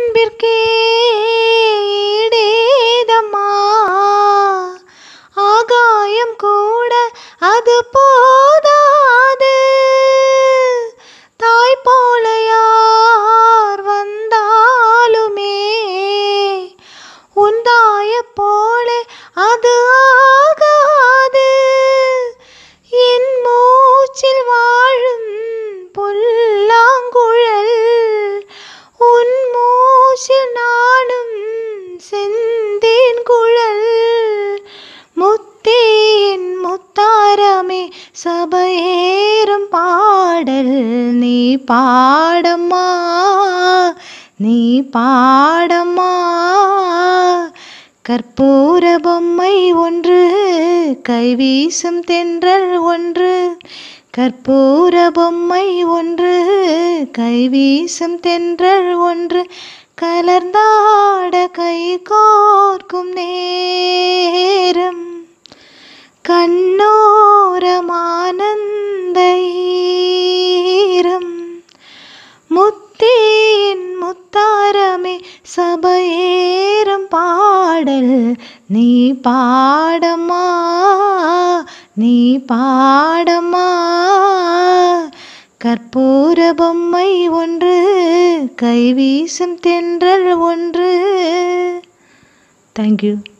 அன்பிற்கே ஈடேதம்மா ஆகாயம் கூட அது போதாது தாய் போல யார் வந்தாலுமே உன் தாயைப் போல அது ஆகாது என் மூச்சில் வாழும் புல்லாங்குழல் உன் மூச்சில் நானும் செந்தேன் குழல் முத்தேன் முத்தாரமே சபையேறும் பாடல் நீ பாடம்மா நீ பாடம்மா கற்பூர பொம்மை ஒன்று கைவீசும் தென்றல் ஒன்று கற்பூர பொம்மை ஒன்று கைவீசும் தென்றல் ஒன்று கலர்ந்தாட கை கோர்க்கும் நேரம் கண்ணோரமானந்த ஈரம் முத்தேன் முத்தாரமே சபையேறும் பாடல் நீ பாடம்மா நீ பாடம்மா கற்பூர பொம்மை ஒன்று கைவீசும் தென்றல் ஒன்று தேங்க்யூ